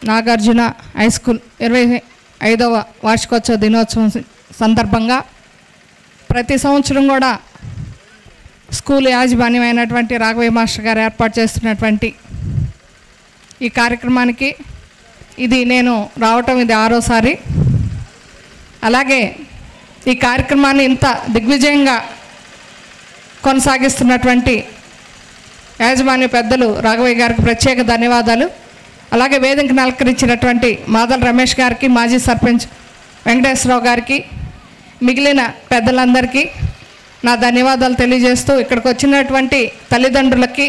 Nagarjuna high school ఇరవై ఐదవ వార్షికోత్సవ దినోత్సవం సందర్భంగా ప్రతి సంవత్సరం కూడా స్కూల్ యాజమాన్యమైనటువంటి రాఘవయ్య మాస్టర్ గారు ఏర్పాటు చేస్తున్నటువంటి ఈ కార్యక్రమానికి ఇది నేను రావటం ఇది ఆరోసారి అలాగే ఈ కార్యక్రమాన్ని ఇంత దిగ్విజయంగా కొనసాగిస్తున్నటువంటి యాజమాన్య పెద్దలు రాఘవయ్య గారికి ప్రత్యేక ధన్యవాదాలు అలాగే వేదికను అలంకరించినటువంటి మాదల రమేష్ గారికి మాజీ సర్పంచ్ వెంకటేశ్వరరావు గారికి మిగిలిన పెద్దలందరికీ నా ధన్యవాదాలు తెలియజేస్తూ ఇక్కడికి వచ్చినటువంటి తల్లిదండ్రులకి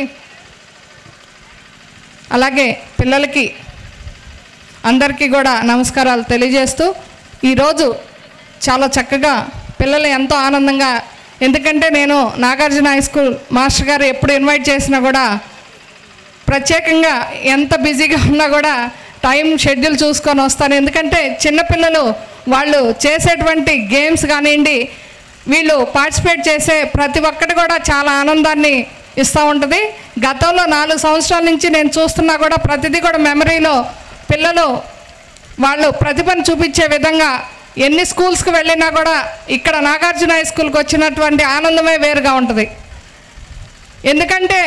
అలాగే పిల్లలకి అందరికీ కూడా నమస్కారాలు తెలియజేస్తూ ఈరోజు చాలా చక్కగా పిల్లలు ఎంతో ఆనందంగా ఎందుకంటే నేను నాగార్జున హై స్కూల్ మాస్టర్ గారు ఎప్పుడు ఇన్వైట్ చేసినా కూడా ప్రత్యేకంగా ఎంత బిజీగా ఉన్నా కూడా టైం షెడ్యూల్ చూసుకొని వస్తాను ఎందుకంటే చిన్నపిల్లలు వాళ్ళు చేసేటువంటి గేమ్స్ కానివ్వండి వీళ్ళు పార్టిసిపేట్ చేసే ప్రతి ఒక్కటి కూడా చాలా ఆనందాన్ని ఇస్తూ ఉంటుంది గతంలో నాలుగు సంవత్సరాల నుంచి నేను చూస్తున్నా కూడా ప్రతిదీ కూడా మెమరీలో పిల్లలు వాళ్ళు ప్రతిభను చూపించే విధంగా ఎన్ని స్కూల్స్కి వెళ్ళినా కూడా ఇక్కడ నాగార్జున హై స్కూల్కి వచ్చినటువంటి ఆనందమే వేరుగా ఉంటుంది ఎందుకంటే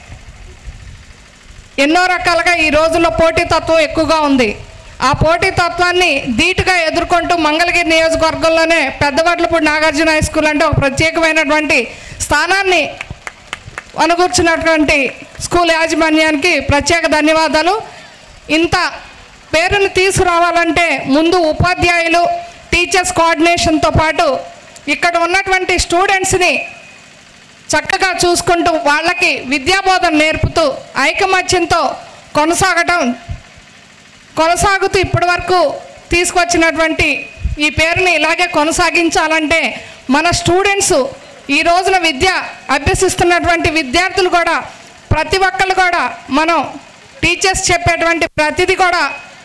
ఎన్నో రకాలుగా ఈ రోజుల్లో పోటీతత్వం ఎక్కువగా ఉంది ఆ పోటీతత్వాన్ని ధీటుగా ఎదుర్కొంటూ మంగళగిరి నియోజకవర్గంలోనే పెద్దవడ్లపూడి నాగార్జున హై స్కూల్ అంటే ఒక ప్రత్యేకమైనటువంటి స్థానాన్ని అనుకూర్చినటువంటి స్కూల్ యాజమాన్యానికి ప్రత్యేక ధన్యవాదాలు ఇంత పేరుని తీసుకురావాలంటే ముందు ఉపాధ్యాయులు టీచర్స్ కోఆర్డినేషన్తో పాటు ఇక్కడ ఉన్నటువంటి స్టూడెంట్స్ని చక్కగా చూసుకుంటూ వాళ్ళకి విద్యాబోధన నేర్పుతూ ఐకమత్యంతో కొనసాగటం కొనసాగుతూ ఇప్పటి వరకు తీసుకొచ్చినటువంటి ఈ పేరుని ఇలాగే కొనసాగించాలంటే మన స్టూడెంట్స్ ఈ రోజున విద్య అభ్యసిస్తున్నటువంటి విద్యార్థులు కూడా ప్రతి ఒక్కళ్ళు కూడా మనం టీచర్స్ చెప్పేటువంటి ప్రతిదీ కూడా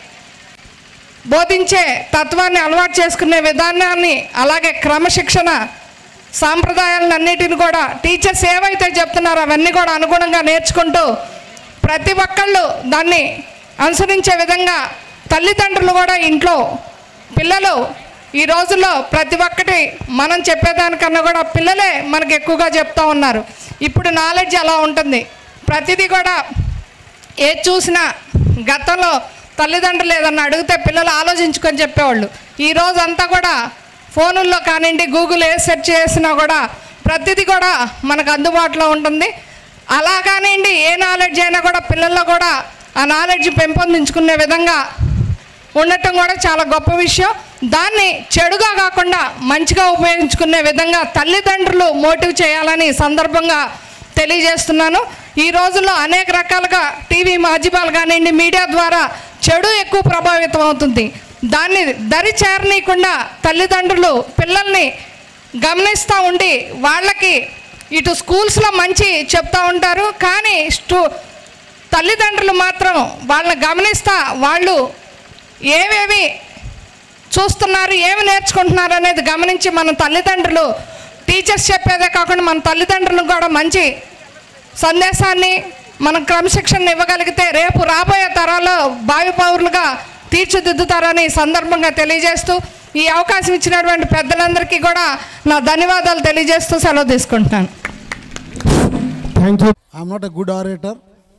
బోధించే తత్వాన్ని అలవాటు చేసుకునే విధానాన్ని అలాగే క్రమశిక్షణ సాంప్రదాయాలన్నిటిని కూడా టీచర్స్ ఏవైతే చెప్తున్నారో అవన్నీ కూడా అనుగుణంగా నేర్చుకుంటూ ప్రతి ఒక్కళ్ళు దాన్ని అనుసరించే విధంగా తల్లిదండ్రులు కూడా ఇంట్లో పిల్లలు ఈ రోజుల్లో ప్రతి ఒక్కటి మనం చెప్పేదానికన్నా కూడా పిల్లలే మనకు ఎక్కువగా చెప్తా ఉన్నారు ఇప్పుడు నాలెడ్జ్ అలా ఉంటుంది ప్రతిదీ కూడా ఏది చూసినా గతంలో తల్లిదండ్రులు ఏదన్నా అడిగితే పిల్లలు ఆలోచించుకొని చెప్పేవాళ్ళు ఈ రోజు అంతా కూడా ఫోనుల్లో కానివ్వండి గూగుల్ ఏ సెర్చ్ చేసినా కూడా ప్రతిదీ కూడా మనకు అందుబాటులో ఉంటుంది అలా కానివ్వండి ఏ నాలెడ్జ్ అయినా కూడా పిల్లల్లో కూడా ఆ నాలెడ్జ్ పెంపొందించుకునే విధంగా ఉండటం కూడా చాలా గొప్ప విషయం దాన్ని చెడుగా కాకుండా మంచిగా ఉపయోగించుకునే విధంగా తల్లిదండ్రులు మోటివ్ చేయాలని ఈ సందర్భంగా తెలియజేస్తున్నాను ఈ రోజుల్లో అనేక రకాలుగా టీవీ మాధ్యమాలు కానివ్వండి మీడియా ద్వారా చెడు ఎక్కువ ప్రభావితం అవుతుంది దాన్ని దరి చేరనీయకుండా తల్లిదండ్రులు పిల్లల్ని గమనిస్తూ ఉండి వాళ్ళకి ఇటు స్కూల్స్లో మంచి చెప్తా ఉంటారు కానీ స్టూ తల్లిదండ్రులు మాత్రం వాళ్ళని గమనిస్తా వాళ్ళు ఏవేవి చూస్తున్నారు ఏమి నేర్చుకుంటున్నారు అనేది గమనించి మన తల్లిదండ్రులు టీచర్స్ చెప్పేదే కాకుండా మన తల్లిదండ్రులకు కూడా మంచి సందేశాన్ని మనం క్రమశిక్షణ ఇవ్వగలిగితే రేపు రాబోయే తరాల్లో భావి పౌరులుగా తీర్చిదిద్దుతారని ఈ సందర్భంగా తెలియజేస్తూ ఈ అవకాశం ఇచ్చినటువంటి పెద్దలందరికీ కూడా నా ధన్యవాదాలు తెలియజేస్తూ సెలవు తీసుకుంటున్నాను thank you I'm not a good orator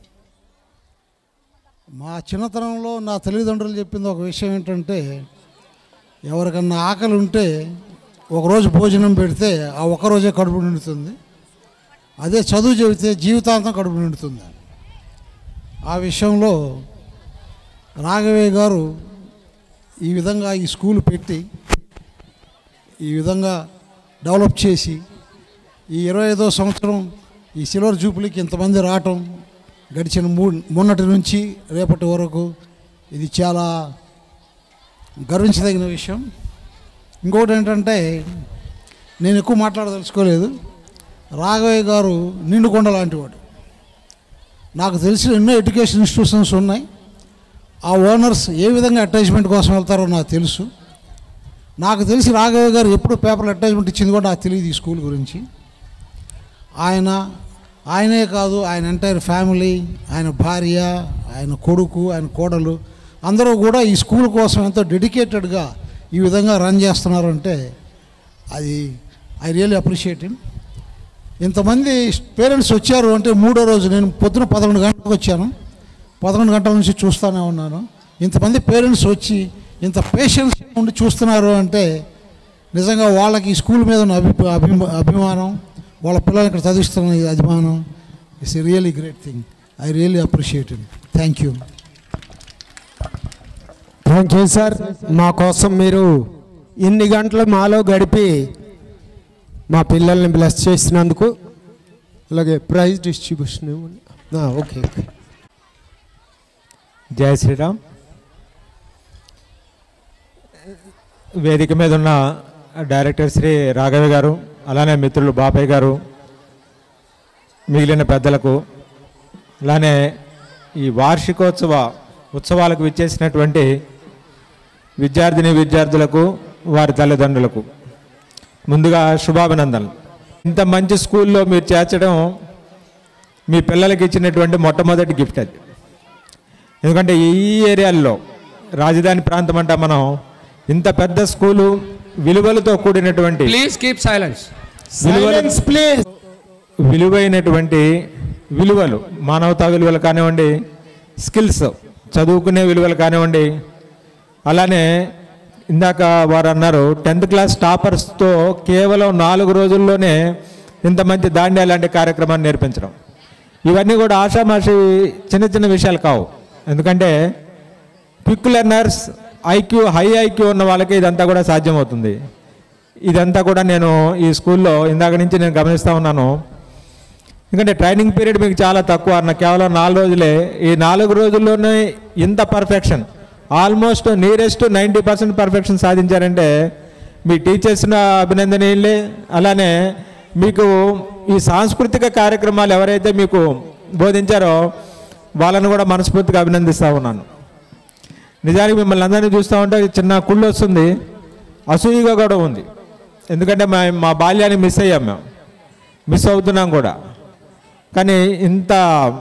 మా చిన్నతనంలో నా తల్లిదండ్రులు చెప్పింది ఒక విషయం ఏంటంటే ఎవరికన్నా ఆకలి ఉంటే ఒకరోజు భోజనం పెడితే ఆ ఒక్కరోజే కడుపు నిండుతుంది అదే చదువు చెబితే జీవితాంతం కడుపు నిండుతుంది ఆ విషయంలో రాఘవయ్య గారు ఈ విధంగా ఈ స్కూల్ పెట్టి ఈ విధంగా డెవలప్ చేసి ఈ ఇరవై ఐదో సంవత్సరం ఈ సిల్వర్ జూబ్లీకి ఇంతమంది రావటం గడిచిన మూ మొన్నటి నుంచి రేపటి వరకు ఇది చాలా గర్వించదగిన విషయం ఇంకొకటి ఏంటంటే నేను ఎక్కువ మాట్లాడదలుచుకోలేదు రాఘవయ్య గారు నిండుకొండ లాంటి వాడు నాకు తెలిసిన ఎన్నో ఎడ్యుకేషన్ ఇన్స్టిట్యూషన్స్ ఉన్నాయి ఆ ఓనర్స్ ఏ విధంగా అటాచ్మెంట్ కోసం వెళ్తారో నాకు తెలుసు నాకు తెలిసి రాఘవయ్య గారు ఎప్పుడు పేపర్లు అటాచ్మెంట్ ఇచ్చింది కూడా నాకు తెలియదు ఈ స్కూల్ గురించి ఆయన ఆయనే కాదు ఆయన ఎంటైర్ ఫ్యామిలీ ఆయన భార్య ఆయన కొడుకు ఆయన కోడలు అందరూ కూడా ఈ స్కూల్ కోసం ఎంతో డెడికేటెడ్గా ఈ విధంగా రన్ చేస్తున్నారంటే అది ఐ రియల్లీ అప్రిషియేట్ హిమ్ ఇంతమంది పేరెంట్స్ వచ్చారు అంటే మూడో రోజు నేను పొద్దున పదకొండు గంటలకు వచ్చాను పదకొండు గంటల నుంచి చూస్తూనే ఉన్నాను ఇంతమంది పేరెంట్స్ వచ్చి ఇంత పేషెన్స్ ఉండి చూస్తున్నారు అంటే నిజంగా వాళ్ళకి ఈ స్కూల్ మీద ఉన్న అభి అభిమా అభిమానం వాళ్ళ పిల్లల్ని ఇక్కడ చదివిస్తున్న ఈ అభిమానం it's really great thing I really appreciate it thank you thank you sir మా కోసం మీరు ఇన్ని గంటలు మాలో గడిపి మా పిల్లల్ని బ్లెస్ చేసినందుకు అలాగే ప్రైజ్ డిస్ట్రిబ్యూషన్ ఇవ్వండి. ఆ, ఓకే ఓకే జై శ్రీరామ్ వేదిక మీద ఉన్న డైరెక్టర్ శ్రీ రాఘవ గారు అలానే మిత్రులు బాపయ్య గారు మిగిలిన పెద్దలకు అలానే ఈ వార్షికోత్సవ ఉత్సవాలకు విచ్చేసినటువంటి విద్యార్థిని విద్యార్థులకు వారి తల్లిదండ్రులకు ముందుగా శుభాభినందనలు ఇంత మంచి స్కూల్లో మీరు చేర్చడం మీ పిల్లలకి ఇచ్చినటువంటి మొట్టమొదటి గిఫ్ట్ అది ఎందుకంటే ఈ ఏరియాల్లో రాజధాని ప్రాంతం అంటే మనం ఇంత పెద్ద స్కూలు విలువలతో కూడినటువంటి please keep silence silence please విలువైనటువంటి విలువలు మానవతా విలువలు కానివ్వండి స్కిల్స్ చదువుకునే విలువలు కానివ్వండి అలానే ఇందాక వారు అన్నారు టెన్త్ క్లాస్ టాపర్స్తో కేవలం నాలుగు రోజుల్లోనే ఇంత మంచి దాండ్యా లాంటి కార్యక్రమాన్ని నేర్పించడం ఇవన్నీ కూడా ఆషామాషి చిన్న చిన్న విషయాలు కావు ఎందుకంటే quick learners IQ high IQ ఉన్న వాళ్ళకి ఇదంతా కూడా సాధ్యమవుతుంది ఇదంతా కూడా నేను ఈ స్కూల్లో ఇందాక నుంచి నేను గమనిస్తూ ఉన్నాను ఎందుకంటే ట్రైనింగ్ పీరియడ్ మీకు చాలా తక్కువ అన్న కేవలం నాలుగు రోజులే ఈ నాలుగు రోజుల్లోనే ఇంత perfection almost nearest ninety percent perfection సాధించారంటే మీ టీచర్స్ను అభినందనీయులే అలానే మీకు ఈ సాంస్కృతిక కార్యక్రమాలు ఎవరైతే మీకు బోధించారో వాళ్ళను కూడా మనస్ఫూర్తిగా అభినందిస్తూ ఉన్నాను నిజానికి మిమ్మల్ని అందరినీ చూస్తూ ఉంటే చిన్న కుళ్ళు వస్తుంది అసూయగా కూడా ఉంది ఎందుకంటే మా మా బాల్యాన్ని మిస్ అయ్యాం మేము మిస్ అవుతున్నాం కూడా కానీ ఇంత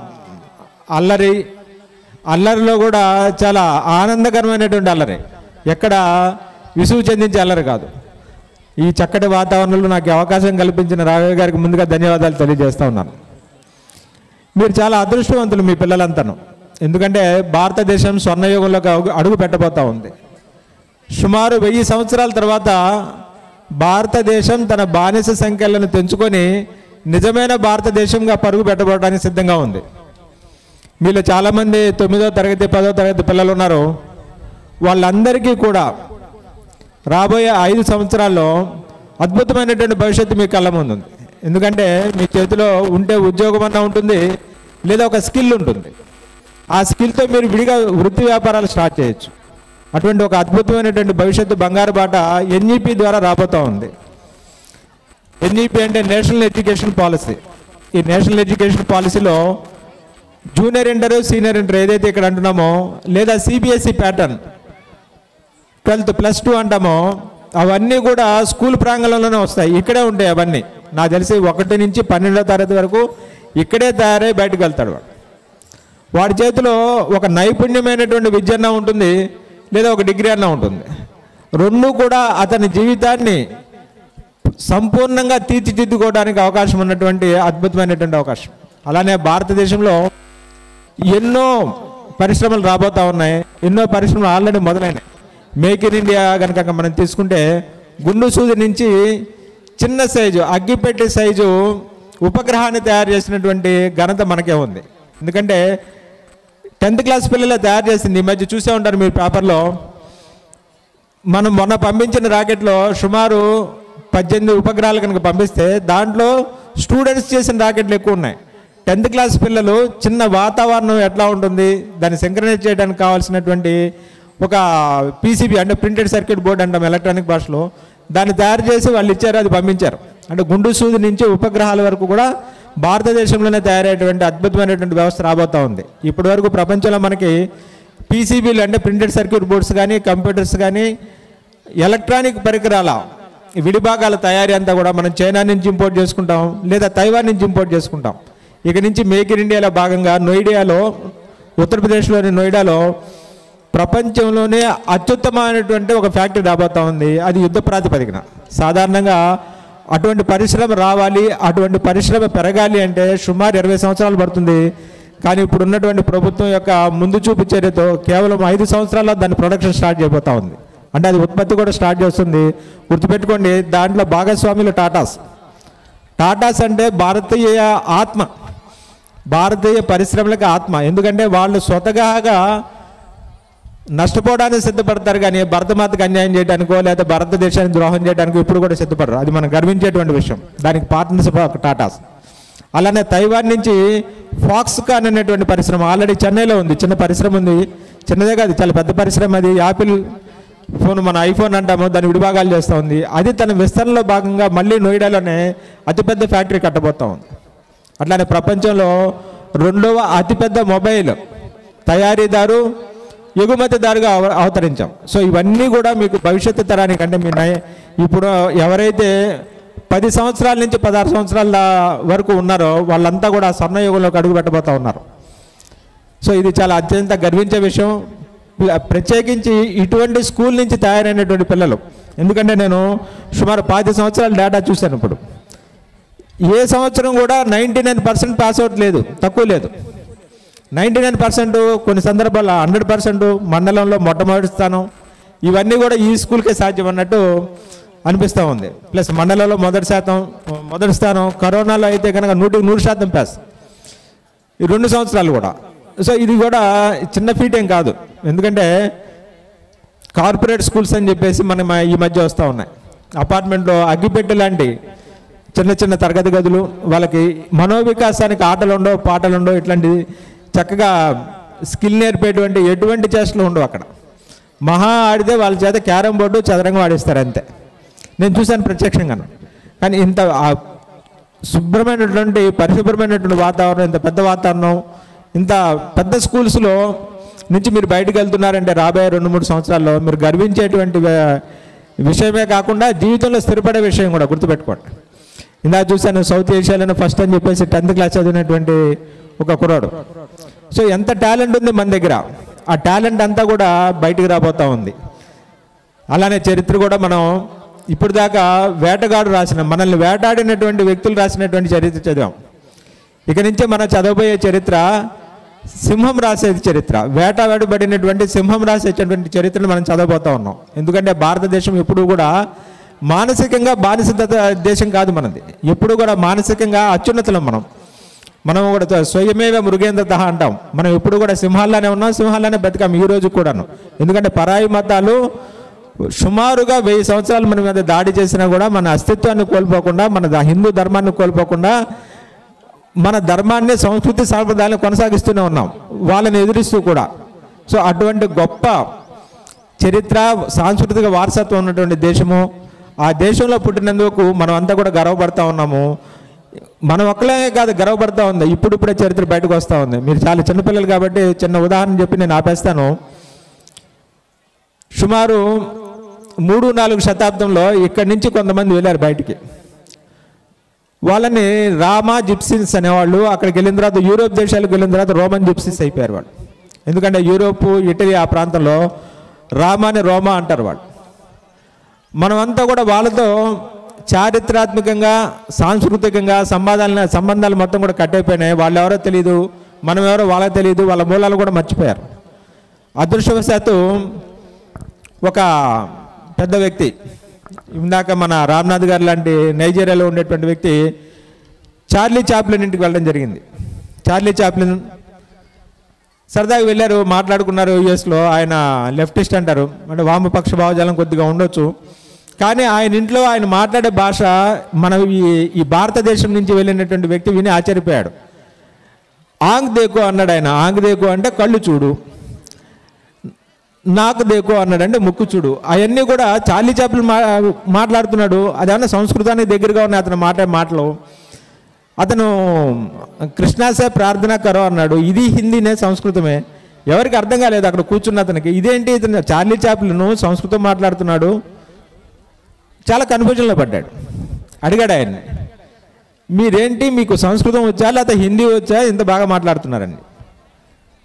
అల్లరి అల్లరిలో కూడా చాలా ఆనందకరమైనటువంటి అల్లరి ఎక్కడ విసుగు చెందించే అల్లరి కాదు ఈ చక్కటి వాతావరణంలో నాకు ఈ అవకాశం కల్పించిన రాఘవ గారికి ముందుగా ధన్యవాదాలు తెలియజేస్తా ఉన్నాను మీరు చాలా అదృష్టవంతులు మీ పిల్లలంతాను ఎందుకంటే భారతదేశం స్వర్ణయుగంలోకి అడుగు- అడుగు పెట్టబోతా ఉంది సుమారు వెయ్యి సంవత్సరాల తర్వాత భారతదేశం తన బానిస సంఖ్యలను తెంచుకొని నిజమైన భారతదేశంగా పరుగు పెట్టబడడానికి సిద్ధంగా ఉంది మీలో చాలామంది తొమ్మిదో తరగతి పదో తరగతి పిల్లలు ఉన్నారు వాళ్ళందరికీ కూడా రాబోయే ఐదు సంవత్సరాల్లో అద్భుతమైనటువంటి భవిష్యత్తు మీ కళ్ళ ముందు ఉంది ఎందుకంటే మీ చేతిలో ఉంటే ఉద్యోగం అన్నా ఉంటుంది లేదా ఒక స్కిల్ ఉంటుంది ఆ స్కిల్తో మీరు విడిగా వృత్తి వ్యాపారాలు స్టార్ట్ చేయొచ్చు అటువంటి ఒక అద్భుతమైనటువంటి భవిష్యత్తు బంగారు బాట ఎన్ఈపి ద్వారా రాబోతూ ఉంది ఎన్ఈపి అంటే నేషనల్ ఎడ్యుకేషన్ పాలసీ ఈ నేషనల్ ఎడ్యుకేషన్ పాలసీలో జూనియర్ ఇంటర్ సీనియర్ ఇంటర్ ఏదైతే ఇక్కడ అంటున్నామో లేదా CBSE pattern twelfth plus two అంటామో అవన్నీ కూడా స్కూల్ ప్రాంగణంలోనే వస్తాయి ఇక్కడే ఉంటాయి అవన్నీ నాకు తెలిసి ఒకటి నుంచి పన్నెండో తరగతి వరకు ఇక్కడే తయారై బయటకు వెళ్తాడు వాడు వాడి చేతిలో ఒక నైపుణ్యమైనటువంటి విద్య అన్న ఉంటుంది లేదా ఒక డిగ్రీ అన్న ఉంటుంది రెండు కూడా అతని జీవితాన్ని సంపూర్ణంగా తీర్చిదిద్దుకోవడానికి అవకాశం ఉన్నటువంటి అద్భుతమైనటువంటి అవకాశం అలానే భారతదేశంలో ఎన్నో పరిశ్రమలు రాబోతా ఉన్నాయి ఎన్నో పరిశ్రమలు ఆల్రెడీ మొదలైనాయి మేక్ ఇన్ ఇండియా కనుక మనం తీసుకుంటే గుండు సూది నుంచి చిన్న సైజు అగ్గిపెట్టె సైజు ఉపగ్రహాన్ని తయారు చేసినటువంటి ఘనత మనకే ఉంది ఎందుకంటే టెన్త్ క్లాస్ పిల్లలే తయారు చేసింది ఈ మధ్య చూసే ఉంటారు మీరు పేపర్లో మనం మొన్న పంపించిన రాకెట్లో సుమారు పద్దెనిమిది ఉపగ్రహాలు కనుక పంపిస్తే దాంట్లో స్టూడెంట్స్ చేసిన రాకెట్లు ఎక్కువ ఉన్నాయి టెన్త్ క్లాస్ పిల్లలు చిన్న వాతావరణం ఎట్లా ఉంటుంది దాన్ని సింక్రనైజ్ చేయడానికి కావాల్సినటువంటి ఒక పీసీబీ అంటే ప్రింటెడ్ సర్క్యూట్ బోర్డ్ అంటాం ఎలక్ట్రానిక్ భాషలో దాన్ని తయారు చేసి వాళ్ళు ఇచ్చారు అది పంపించారు అంటే గుండు సూది నుంచి ఉపగ్రహాల వరకు కూడా భారతదేశంలోనే తయారయ్యేటువంటి అద్భుతమైనటువంటి వ్యవస్థ రాబోతూ ఉంది ఇప్పటి వరకు ప్రపంచంలో మనకి పీసీబీలు అంటే ప్రింటెడ్ సర్క్యూట్ బోర్డ్స్ కానీ కంప్యూటర్స్ కానీ ఎలక్ట్రానిక్ పరికరాల విడిభాగాల తయారీ అంతా కూడా మనం చైనా నుంచి ఇంపోర్ట్ చేసుకుంటాం లేదా తైవాన్ నుంచి ఇంపోర్ట్ చేసుకుంటాం ఇక నుంచి మేక్ ఇన్ ఇండియాలో భాగంగా నోయిడాలో ఉత్తరప్రదేశ్లోని నోయిడాలో ప్రపంచంలోనే అత్యుత్తమైనటువంటి ఒక ఫ్యాక్టరీ రాబోతా ఉంది అది యుద్ధ ప్రాతిపదికన సాధారణంగా అటువంటి పరిశ్రమ రావాలి అటువంటి పరిశ్రమ పెరగాలి అంటే సుమారు ఇరవై సంవత్సరాలు పడుతుంది కానీ ఇప్పుడు ఉన్నటువంటి ప్రభుత్వం యొక్క ముందు చూపు చర్యతో కేవలం ఐదు సంవత్సరాల్లో దాని ప్రొడక్షన్ స్టార్ట్ చేయబోతా ఉంది అంటే అది ఉత్పత్తి కూడా స్టార్ట్ చేస్తుంది గుర్తుపెట్టుకోండి దాంట్లో భాగస్వాములు టాటాస్ టాటాస్ అంటే భారతీయ ఆత్మ భారతీయ పరిశ్రమలకు ఆత్మ ఎందుకంటే వాళ్ళు స్వతహాగా నష్టపోవడానికి సిద్ధపడతారు కానీ భరతమాతకు అన్యాయం చేయడానికో లేదా భారతదేశానికి ద్రోహం చేయడానికో ఇప్పుడు కూడా సిద్ధపడరు అది మనం గర్వించేటువంటి విషయం దానికి పార్ట్నర్షిప్ టాటాస్ అలానే తైవాన్ నుంచి ఫాక్స్కాన్ అనేటువంటి పరిశ్రమ ఆల్రెడీ చెన్నైలో ఉంది చిన్న పరిశ్రమ ఉంది చిన్నదే కాదు చాలా పెద్ద పరిశ్రమ అది యాపిల్ ఫోన్ మన ఐఫోన్ అంటాము దాని విడిభాగాలు చేస్తూ ఉంది అది తన విస్తరణలో భాగంగా మళ్ళీ నోయిడాలోనే అతిపెద్ద ఫ్యాక్టరీ కట్టబోతా ఉంది అట్లానే ప్రపంచంలో రెండవ అతిపెద్ద మొబైల్ తయారీదారు ఎగుమతిదారుగా అవ- అవతరించాం సో ఇవన్నీ కూడా మీకు భవిష్యత్తు తరానికి అంటే మీ నయ- ఇప్పుడు ఎవరైతే పది సంవత్సరాల నుంచి పదహారు సంవత్సరాల దా- వరకు ఉన్నారో వాళ్ళంతా కూడా ఆ స్వర్ణయుగంలోకి అడుగు పెట్టబోతా ఉన్నారు సో ఇది చాలా అత్యంత గర్వించే విషయం ప్ల- ప్రత్యేకించి ఇటువంటి స్కూల్ నుంచి తయారైనటువంటి పిల్లలు ఎందుకంటే నేను సుమారు పాతి సంవత్సరాల డేటా చూశాను ఇప్పుడు ఏ సంవత్సరం కూడా నైంటీ నైన్ పర్సెంట్ పాస్అవుట్ లేదు తక్కువ లేదు నైంటీ నైన్ పర్సెంట్ కొన్ని సందర్భాల్లో హండ్రెడ్ పర్సెంట్ మండలంలో మొట్టమొదటి స్థానం ఇవన్నీ కూడా ఈ స్కూల్కే సాధ్యం అన్నట్టు అనిపిస్తూ ఉంది ప్లస్ మండలంలో మొదటి శాతం మొదటి స్థానం కరోనాలో అయితే కనుక నూటికి నూరు శాతం పాస్ ఈ రెండు సంవత్సరాలు కూడా సో ఇది కూడా చిన్న ఫీట్ ఏం కాదు ఎందుకంటే కార్పొరేట్ స్కూల్స్ అని చెప్పేసి మన మ- ఈ మధ్య వస్తూ ఉన్నాయి అపార్ట్మెంట్లో అగ్గిపెట్టె లాంటి చిన్న చిన్న తరగతి గదులు వాళ్ళకి మనోవికాసానికి ఆటలు ఉండవు పాటలు ఉండవు ఇట్లాంటి చక్కగా స్కిల్ నేర్పేటువంటి ఎటువంటి చేష్టలు ఉండవు అక్కడ మహా ఆడితే వాళ్ళ చేత క్యారమ్ బోర్డు చదరంగం ఆడిస్తారు అంతే నేను చూశాను ప్రత్యక్షంగా కానీ ఇంత ఆ శుభ్రమైనటువంటి పరిశుభ్రమైనటువంటి వాతావరణం ఇంత పెద్ద వాతావరణం ఇంత పెద్ద స్కూల్స్లో నుంచి మీరు బయటకు వెళ్తున్నారంటే రాబోయే రెండు మూడు సంవత్సరాల్లో మీరు గర్వించేటువంటి వే- విషయమే కాకుండా జీవితంలో స్థిరపడే విషయం కూడా గుర్తుపెట్టుకోండి ఇందాక చూశాను సౌత్ ఏషియాలోనే ఫస్ట్ అని చెప్పేసి టెన్త్ క్లాస్ చదివినటువంటి ఒక కుర్రాడు సో ఎంత టాలెంట్ ఉంది మన దగ్గర ఆ టాలెంట్ అంతా కూడా బయటికి రాబోతా ఉంది అలానే చరిత్ర కూడా మనం ఇప్పుడు దాకా వేటగాడు రాసిన మనల్ని వేటాడినటువంటి వ్యక్తులు రాసినటువంటి చరిత్ర చదివాం ఇక నుంచే మనం చదవబోయే చరిత్ర సింహం రాసేది చరిత్ర వేటాడబడినటువంటి సింహం రాసేటటువంటి చరిత్రను మనం చదవబోతా ఉన్నాం ఎందుకంటే భారతదేశం ఎప్పుడు కూడా మానసికంగా బానిసత దేశం కాదు మనది ఎప్పుడు కూడా మానసికంగా అత్యున్నతులం మనం మనం కూడా త- స్వయమేవ మృగేంద్రత అంటాం మనం ఎప్పుడు కూడా సింహాల్లోనే ఉన్నాం సింహాల్లోనే బతికాం ఈ రోజు కూడాను ఎందుకంటే పరాయి మతాలు సుమారుగా వెయ్యి సంవత్సరాలు మన మీద దాడి చేసినా కూడా మన అస్తిత్వాన్ని కోల్పోకుండా మన ద- హిందూ ధర్మాన్ని కోల్పోకుండా మన ధర్మాన్ని సంస్కృతి సాంప్రదాయాలను కొనసాగిస్తూనే ఉన్నాం వాళ్ళని ఎదురిస్తూ కూడా సో అటువంటి గొప్ప చరిత్ర సాంస్కృతిక వారసత్వం ఉన్నటువంటి దేశము ఆ దేశంలో పుట్టినందుకు మనం అంతా కూడా గర్వపడతా ఉన్నాము మనం ఒక్కలే కాదు గర్వపడతా ఉంది ఇప్పుడు ఇప్పుడే చరిత్ర బయటకు వస్తూ ఉంది మీరు చాలా చిన్నపిల్లలు కాబట్టి చిన్న ఉదాహరణ చెప్పి నేను ఆపేస్తాను సుమారు మూడు నాలుగు శతాబ్దంలో ఇక్కడి నుంచి కొంతమంది వెళ్ళారు బయటికి వాళ్ళని రామా జిప్సిన్స్ అనేవాళ్ళు అక్కడికి వెళ్ళిన తర్వాత యూరోప్ దేశాలకు వెళ్ళిన తర్వాత రోమన్ జిప్సిన్స్ అయిపోయారు వాళ్ళు ఎందుకంటే యూరోప్ ఇటలీ ఆ ప్రాంతంలో రామాని రోమా అంటారు వాళ్ళు మనమంతా కూడా వాళ్ళతో చారిత్రాత్మకంగా సాంస్కృతికంగా సంబంధాలు సంబంధాలు మొత్తం కూడా కట్ అయిపోయినాయి వాళ్ళు ఎవరో తెలియదు మనం ఎవరో వాళ్ళకి తెలియదు వాళ్ళ మూలాలు కూడా మర్చిపోయారు అదృష్టవశాత్తు ఒక పెద్ద వ్యక్తి ఇందాక మన రామ్నాథ్ గారు లాంటి నైజీరియాలో ఉండేటువంటి వ్యక్తి చార్లీ చాప్లిన్ ఇంటికి వెళ్ళడం జరిగింది చార్లీ చాప్లిన్ సరదాగా వెళ్ళారు మాట్లాడుకున్నారు యుఎస్లో ఆయన లెఫ్టిస్ట్ అంటారు అంటే వామపక్ష భావజాలం కొద్దిగా ఉండొచ్చు కానీ ఆయన ఇంట్లో ఆయన మాట్లాడే భాష మన ఈ ఈ భారతదేశం నుంచి వెళ్ళినటువంటి వ్యక్తి విని ఆశ్చర్యపోయాడు ఆంగ్ దేకో అన్నాడు ఆయన ఆంగ్ దేకో అంటే కళ్ళు చూడు నాకు దేకో అన్నాడు అంటే ముక్కు చూడు అవన్నీ కూడా చాలీ చేపలు మా మాట్లాడుతున్నాడు అదేమన్నా సంస్కృతానికి దగ్గరగా ఉన్నాయి అతను మాట్లాడే మాటలు అతను కృష్ణాసే ప్రార్థన కరో అన్నాడు ఇది హిందీనే సంస్కృతమే ఎవరికి అర్థం కాలేదు అక్కడ కూర్చున్న అతనికి ఇదేంటి ఇతను చార్లీ చాప్లను సంస్కృతం మాట్లాడుతున్నాడు చాలా కన్ఫ్యూజన్లో పడ్డాడు అడిగాడు ఆయన్ని మీరేంటి మీకు సంస్కృతం వచ్చా లేకపోతే హిందీ వచ్చా ఇంత బాగా మాట్లాడుతున్నారండి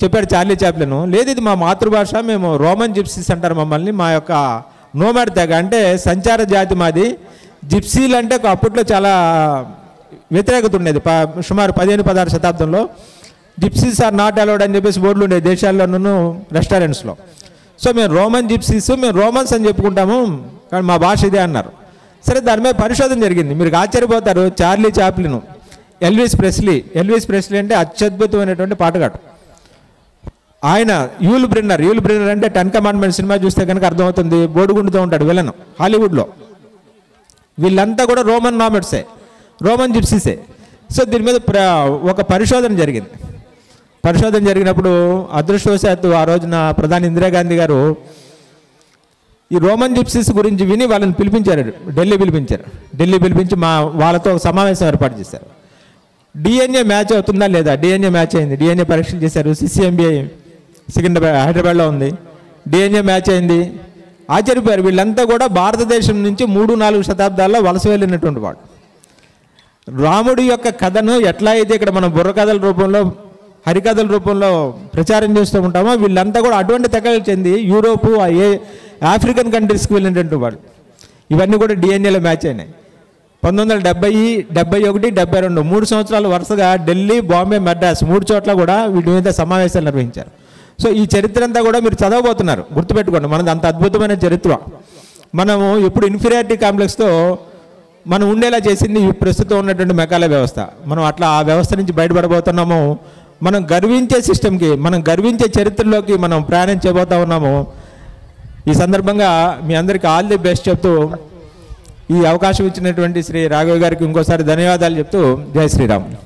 చెప్పాడు చార్లీ చాప్లిన్ లేదు ఇది మా మాతృభాష మేము రోమన్ జిప్సీస్ అంటారు మమ్మల్ని మా యొక్క నోమాడ్ తెగ అంటే సంచార జాతి మాది జిప్సీలు అంటే ఒక అప్పట్లో చాలా వ్యతిరేకత ఉండేది ప సుమారు పదిహేను పదహారు శతాబ్దంలో జిప్సీస్ ఆర్ నాట్ అలౌడ్ అని చెప్పేసి బోర్డులు ఉండేది దేశాల్లోనూ రెస్టారెంట్స్లో సో మేము రోమన్ జిప్సీస్ మేము రోమన్స్ అని చెప్పుకుంటాము కానీ మా భాష ఇదే అన్నారు సరే దాని మీద పరిశోధన జరిగింది మీరు ఆశ్చర్యపోతారు Charlie Chaplin Elvis Presley Elvis Presley అంటే అత్యద్భుతమైనటువంటి పాటగాడు ఆయన యూల్ బ్రిన్నర్ యూల్ బ్రిన్నర్ అంటే టెన్ కమాండ్మెంట్ సినిమా చూస్తే కనుక అర్థమవుతుంది బోడుగుండుతో ఉంటాడు విలన్ హాలీవుడ్లో వీళ్ళంతా కూడా రోమన్ నామెట్సే రోమన్ జిప్సీసే సో దీని మీద ప్ర ఒక పరిశోధన జరిగింది పరిశోధన జరిగినప్పుడు అదృష్టవశాత్తు ఆ రోజున ప్రధాని ఇందిరాగాంధీ గారు ఈ రోమన్ జిప్సీస్ గురించి విని వాళ్ళని పిలిపించారు ఢిల్లీ పిలిపించారు ఢిల్లీ పిలిపించి మా వాళ్ళతో ఒక సమావేశం ఏర్పాటు చేశారు డిఎన్ఏ మ్యాచ్ అవుతుందా లేదా డిఎన్ఏ మ్యాచ్ అయింది డిఎన్ఏ పరీక్షలు చేశారు సిసిఎంబిఐ సికింద్రాబాద్ హైదరాబాద్లో ఉంది డిఎన్ఏ మ్యాచ్ అయింది ఆశ్చర్యపోయారు వీళ్ళంతా కూడా భారతదేశం నుంచి మూడు నాలుగు శతాబ్దాల్లో వలస వెళ్ళినటువంటి వాడు రాముడి యొక్క కథను ఎట్లా అయితే ఇక్కడ మనం బుర్రకథల రూపంలో హరికథల రూపంలో ప్రచారం చేస్తూ ఉంటామో వీళ్ళంతా కూడా అటువంటి తెగలు చెంది యూరోపు ఆ ఏ ఆఫ్రికన్ కంట్రీస్కి వెళ్ళినటువంటి వాళ్ళు ఇవన్నీ కూడా డిఎన్ఏలో మ్యాచ్ అయినాయి పంతొమ్మిది వందల డెబ్బై డెబ్బై ఒకటి డెబ్బై రెండు మూడు సంవత్సరాలు వరుసగా ఢిల్లీ బాంబే మద్రాస్ మూడు చోట్ల కూడా వీటి మీద సమావేశాలు నిర్వహించారు సో ఈ చరిత్ర అంతా కూడా మీరు చదవబోతున్నారు గుర్తుపెట్టుకోండి మనది అంత అద్భుతమైన చరిత్ర మనము ఇప్పుడు ఇన్ఫీరియారిటీ కాంప్లెక్స్తో మనం ఉండేలా చేసింది ఈ ప్రస్తుతం ఉన్నటువంటి మెకాల వ్యవస్థ మనం అట్లా ఆ వ్యవస్థ నుంచి బయటపడబోతున్నాము మనం గర్వించే సిస్టమ్కి మనం గర్వించే చరిత్రలోకి మనం ప్రయాణం చేయబోతా ఉన్నాము ఈ సందర్భంగా మీ అందరికీ ఆల్ ది బెస్ట్ చెప్తూ ఈ అవకాశం ఇచ్చినటువంటి శ్రీ రాఘవ్ గారికి ఇంకోసారి ధన్యవాదాలు చెప్తూ జై శ్రీరామ్